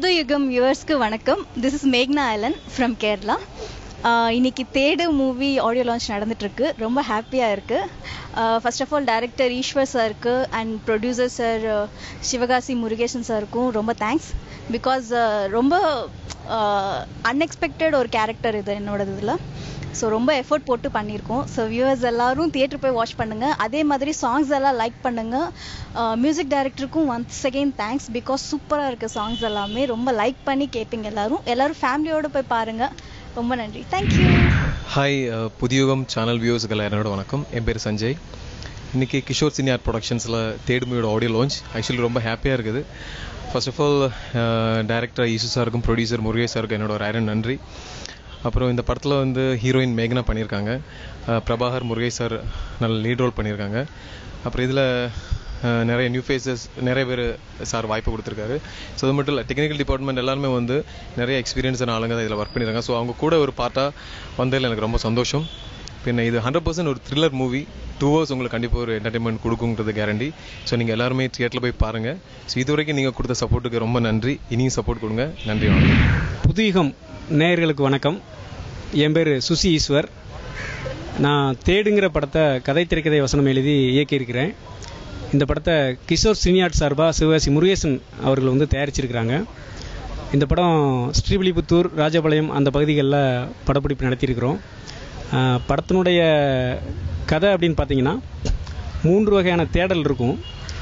புது யுகம் வியூவர்ஸ்க்கு வணக்கம் திஸ் இஸ் மேக்னா ஐலன் ஃப்ரம் கேரளா இன்னைக்கு தேடு மூவி ஆடியோ லான்ச் நடந்துட்டு இருக்கு ரொம்ப ஹாப்பியாக இருக்கு first of all director Eswar சாருக்கு and producer sir Sivakasi Murugesan சாருக்கும் ரொம்ப தேங்க்ஸ் பிகாஸ் ரொம்ப அன்எக்ஸ்பெக்டட் ஒரு கேரக்டர் இது என்னோட இதில் ஸோ ரொம்ப எஃபர்ட் போட்டு பண்ணியிருக்கோம் ஸோ வியூவர்ஸ் எல்லாரும் தியேட்டர் போய் வாட்ச் பண்ணுங்க அதே மாதிரி சாங்ஸ் எல்லாம் லைக் பண்ணுங்க மியூசிக் டைரக்டருக்கும் ஒன்ஸ் அகெயின் தேங்க்ஸ் பிகாஸ் சூப்பராக இருக்கு சாங்ஸ் எல்லாமே ரொம்ப லைக் பண்ணி கேட்பீங்க எல்லாரும் எல்லாரும் ஃபேமிலியோட போய் பாருங்க ரொம்ப நன்றி தேங்க்யூ ஹாய் புதியுகம் சேனல் வியூவர்ஸுகள் என்னோட வணக்கம் என் பேர் சஞ்சய் இன்றைக்கி கிஷோர் சினியார் ப்ரொடக்ஷன்ஸில் தேர்ட் மூவியோட ஆடியோ லான்ச் ஆக்சுவலி ரொம்ப ஹாப்பியாக இருக்குது first of all director Eesu சாருக்கும் ப்ரொடியூசர் முருகேஷ் சாருக்கும் என்னோட ஒரு ஐரன் நன்றி அப்புறம் இந்த படத்தில் வந்து ஹீரோயின் மேகனா பண்ணியிருக்காங்க பிரபாகர் முருகேஷ் சார் நல்ல லீட் ரோல் பண்ணியிருக்காங்க அப்புறம் இதில் நிறைய நியூ ஃபேஸஸ் நிறைய பேர் சார் வாய்ப்பு கொடுத்துருக்காரு ஸோ அது மட்டும் இல்லை டெக்னிக்கல் டிபார்ட்மெண்ட் எல்லாருமே வந்து நிறைய எக்ஸ்பீரியன்ஸான ஆளுங்க தான் இதில் ஒர்க் பண்ணியிருக்காங்க ஸோ அவங்க கூட ஒரு பார்ட்டாக வந்ததில் எனக்கு ரொம்ப சந்தோஷம் பின்ன இது ஹண்ட்ரட் பர்சன்ட் ஒரு த்ரில்லர் மூவி டூ ஹவர்ஸ் உங்களுக்கு கண்டிப்பாக ஒரு என்டர்டைன்மெண்ட் கொடுக்குங்கிறது கேரண்டி ஸோ நீங்கள் எல்லாருமே தியேட்டரில் போய் பாருங்கள் ஸோ இது வரைக்கும் நீங்கள் கொடுத்த சப்போர்ட்டுக்கு ரொம்ப நன்றி இனியும் சப்போர்ட் கொடுங்க நன்றி வணக்கம் புதுயுகம் நேயர்களுக்கு வணக்கம் என் பேர் சுசி ஈஸ்வர் நான் தேடுங்கிற படத்தை கதை திரைக்கதை வசனம் எழுதி இயக்கியிருக்கிறேன் இந்த படத்தை கிஷோர் சினியாட் சார்பாக சிவகாசி முருகேசன் அவர்கள் வந்து தயாரிச்சிருக்கிறாங்க இந்த படம் ஸ்ரீவில்லிபுத்தூர் ராஜபாளையம் அந்த பகுதிகளில் படப்பிடிப்பு நடத்தியிருக்கிறோம் படத்தினுடைய கதை அப்படின்னு பார்த்தீங்கன்னா மூன்று வகையான தேடல் இருக்கும்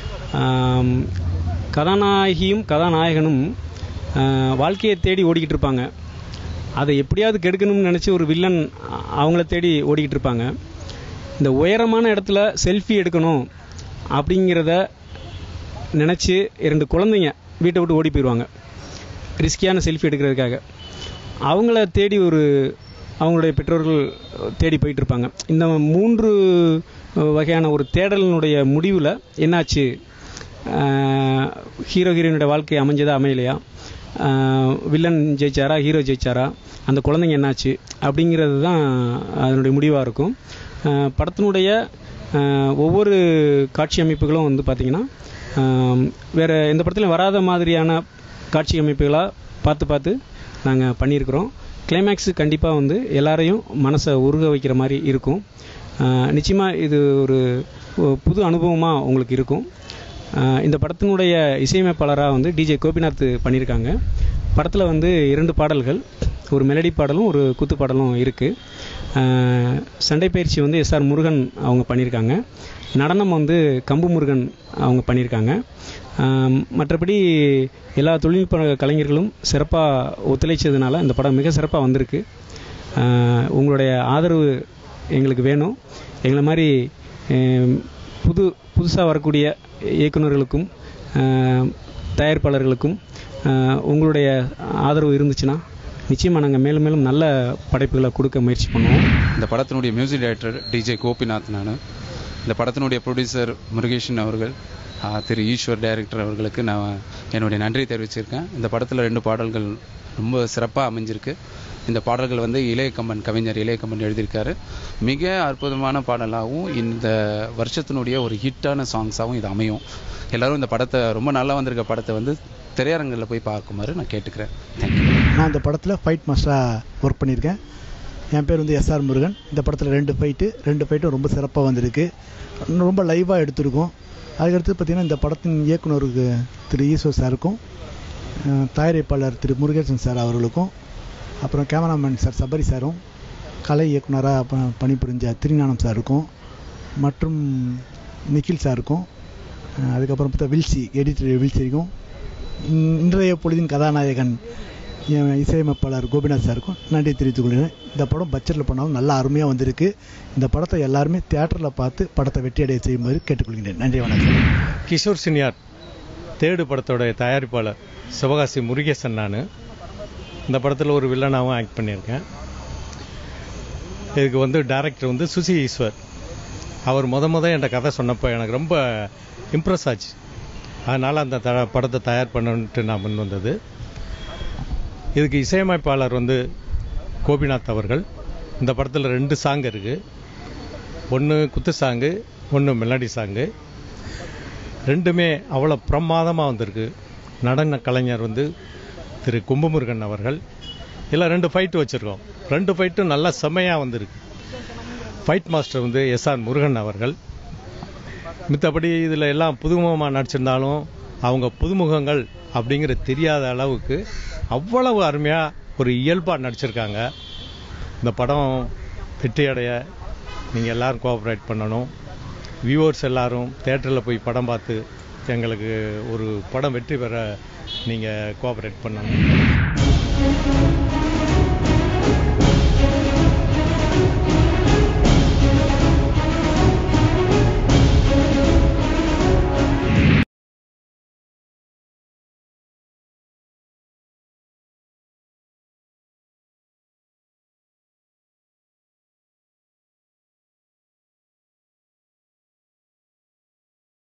கதாநாயகியும் கதாநாயகனும் வாழ்க்கையை தேடி ஓடிக்கிட்டு இருப்பாங்க அதை எப்படியாவது கெடுக்கணும்னு நினச்சி ஒரு வில்லன் அவங்கள தேடி ஓடிக்கிட்டு இருப்பாங்க இந்த உயரமான இடத்துல செல்ஃபி எடுக்கணும் அப்படிங்கிறத நினச்சி இரண்டு குழந்தைங்க வீட்டை விட்டு ஓடி போயிடுவாங்க ரிஸ்கியான செல்ஃபி எடுக்கிறதுக்காக அவங்கள தேடி ஒரு அவங்களுடைய பெற்றோர்கள் தேடி போயிட்டு இருப்பாங்க இந்த மூன்று வகையான ஒரு தேடலினுடைய முடிவில் என்னாச்சு ஹீரோ ஹீரோயினுடைய வாழ்க்கை அமைஞ்சதா அமையலையா வில்லன் ஜெயிச்சாரா ஹீரோ ஜெயிச்சாரா அந்த குழந்தைங்க என்னாச்சு அப்படிங்கிறது தான் அதனுடைய முடிவாக இருக்கும் படத்தினுடைய ஒவ்வொரு காட்சி அமைப்புகளும் வந்து பார்த்திங்கன்னா வேறு எந்த படத்துலையும் வராத மாதிரியான காட்சி அமைப்புகளாக பார்த்து பார்த்து நாங்கள் பண்ணியிருக்கிறோம் கிளைமேக்ஸு கண்டிப்பாக வந்து எல்லாரையும் மனசை உருக வைக்கிற மாதிரி இருக்கும் நிச்சயமாக இது ஒரு புது அனுபவமாக உங்களுக்கு இருக்கும் இந்த படத்தினுடைய இசையமைப்பாளராக வந்து டிஜே கோபிநாத் பண்ணியிருக்காங்க படத்தில் வந்து இரண்டு பாடல்கள் ஒரு மெலடி பாடலும் ஒரு குத்து பாடலும் இருக்குது சண்டை பயிற்சி வந்து எஸ்ஆர் முருகன் அவங்க பண்ணியிருக்காங்க நடனம் வந்து கம்பு முருகன் அவங்க பண்ணியிருக்காங்க மற்றபடி எல்லா தொழில்நுட்ப கலைஞர்களும் சிறப்பாக ஒத்துழைச்சதுனால இந்த படம் மிக சிறப்பாக வந்திருக்கு உங்களுடைய ஆதரவு எங்களுக்கு வேணும் எங்களை மாதிரி புது புதுசாக வரக்கூடிய இயக்குநர்களுக்கும் தயாரிப்பாளர்களுக்கும் உங்களுடைய ஆதரவு இருந்துச்சுன்னா நிச்சயமாக நாங்கள் மேலும் மேலும் நல்ல படைப்புகளை கொடுக்க முயற்சி பண்ணுவோம் இந்த படத்தினுடைய மியூசிக் டைரக்டர் டிஜே கோபிநாத் நான் இந்த படத்தினுடைய ப்ரொடியூசர் முருகேஷன் அவர்கள் திரு ஈஸ்வர் டைரக்டர் அவர்களுக்கு நான் என்னுடைய நன்றி தெரிவிச்சிருக்கேன் இந்த படத்தில் ரெண்டு பாடல்கள் ரொம்ப சிறப்பாக அமைஞ்சிருக்கு இந்த பாடல்கள் வந்து இளையக்கம்பன் கவிஞர் இளையக்கம்பன் எழுதியிருக்காரு மிக அற்புதமான பாடலாகவும் இந்த வருஷத்தினுடைய ஒரு ஹிட்டான சாங்ஸாகவும் இது அமையும் எல்லாரும் இந்த படத்தை ரொம்ப நல்லா வந்திருக்க படத்தை வந்து திரையரங்கில் போய் பார்க்குமாறு நான் கேட்டுக்கிறேன் நான் இந்த படத்தில் ஃபைட் மாஸ்டராக ஒர்க் பண்ணியிருக்கேன் என் பேர் வந்து எஸ்ஆர் முருகன் இந்த படத்தில் ரெண்டு ஃபைட்டு ரெண்டு ஃபைட்டும் ரொம்ப சிறப்பாக வந்திருக்கு ரொம்ப லைவாக எடுத்திருக்கோம் அதுக்கடுத்து பார்த்திங்கன்னா இந்த படத்தின் இயக்குனருக்கு திரு ஈஸ்வர் சாருக்கும் தயாரிப்பாளர் திரு முருகேசன் சார் அவர்களுக்கும் அப்புறம் கேமராமேன் சார் சபரி சாரும் கலை இயக்குனராக ப பணிபுரிஞ்ச திருஞானம் சாருக்கும் மற்றும் நிக்கில் சாருக்கும் அதுக்கப்புறம் பார்த்தா வில்சி எடிட்டர் வில்சிக்கும் இன்றைய பொழுதின் கதாநாயகன் இசையமைப்பாளர் கோபிநாத் சாருக்கும் நன்றி தெரிவித்துக் கொள்கிறேன் இந்த படம் பட்ஜெட்டில் பண்ணாலும் நல்லா அருமையாக வந்திருக்கு இந்த படத்தை எல்லாருமே தியேட்டரில் பார்த்து படத்தை வெற்றியடைய செய்யுமாறு கேட்டுக்கொள்கிறேன் நன்றி வணக்கம் கிஷோர் சினியார் தேடு படத்தோட தயாரிப்பாளர் சிவகாசி முருகேசன் நான் இந்த படத்தில் ஒரு வில்லனாகவும் ஆக்ட் பண்ணியிருக்கேன் இதுக்கு வந்து டைரக்டர் வந்து சுசி ஈஸ்வர் அவர் முத முத என்ற கதை சொன்னப்போ எனக்கு ரொம்ப இம்ப்ரெஸ் ஆச்சு அதனால் அந்த த படத்தை தயார் பண்ணணுன்ட்டு நான் முன் வந்தது இதுக்கு இசையமைப்பாளர் வந்து கோபிநாத் அவர்கள் இந்த படத்தில் ரெண்டு சாங் இருக்குது ஒன்று குத்து சாங்கு ஒன்று மெலடி சாங்கு ரெண்டுமே அவ்வளோ பிரமாதமாக வந்திருக்கு நடன கலைஞர் வந்து திரு கும்பமுருகன் அவர்கள் இதில் ரெண்டு ஃபைட்டு வச்சுருக்கோம் ரெண்டு ஃபைட்டும் நல்லா செம்மையாக வந்திருக்கு ஃபைட் மாஸ்டர் வந்து எஸ் ஆர் முருகன் அவர்கள் மித்தபடி இதில் எல்லாம் புதுமுகமாக நடிச்சிருந்தாலும் அவங்க புதுமுகங்கள் அப்படிங்கிற தெரியாத அளவுக்கு அவ்வளவு அருமையாக ஒரு இயல்பாக நடிச்சிருக்காங்க இந்த படம் வெற்றி அடைய நீங்கள் எல்லாரும் கோஆப்ரேட் பண்ணணும் வியூவர்ஸ் எல்லாரும் தேட்டரில் போய் படம் பார்த்து எங்களுக்கு ஒரு படம் வெற்றி பெற நீங்கள் கோஆப்ரேட் பண்ணணும்